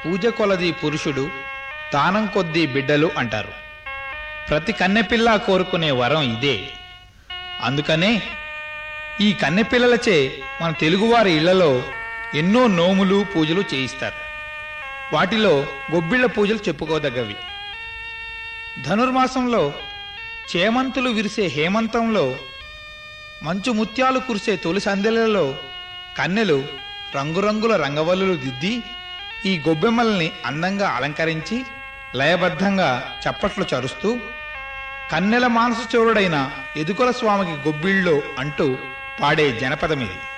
పూజ కొలది పురుషుడు దానం కొద్దీ బిడ్డలు అంటారు ప్రతి కన్నెపిల్ల కోరుకునే వరం ఇదే అందుకనే ఈ కన్నెపిల్లలచే మన తెలుగువారి ఇళ్లలో ఎన్నో నోములు పూజలు చేయిస్తారు వాటిలో గొబ్బిళ్ల పూజలు చెప్పుకోదగ్గవి ధనుర్మాసంలో చేమంతులు విరిసే హేమంతంలో మంచు ముత్యాలు కురిసే తొలి సందెలలో కన్నెలు రంగురంగుల రంగవల్లులు దిద్ది ఈ గొబ్బెమ్మల్ని అందంగా అలంకరించి లయబద్ధంగా చప్పట్లు చరుస్తూ కన్నెల మానస చోరుడైన ఎదుకొల స్వామికి గొబ్బిళ్ళో అంటూ పాడే జనపదమిది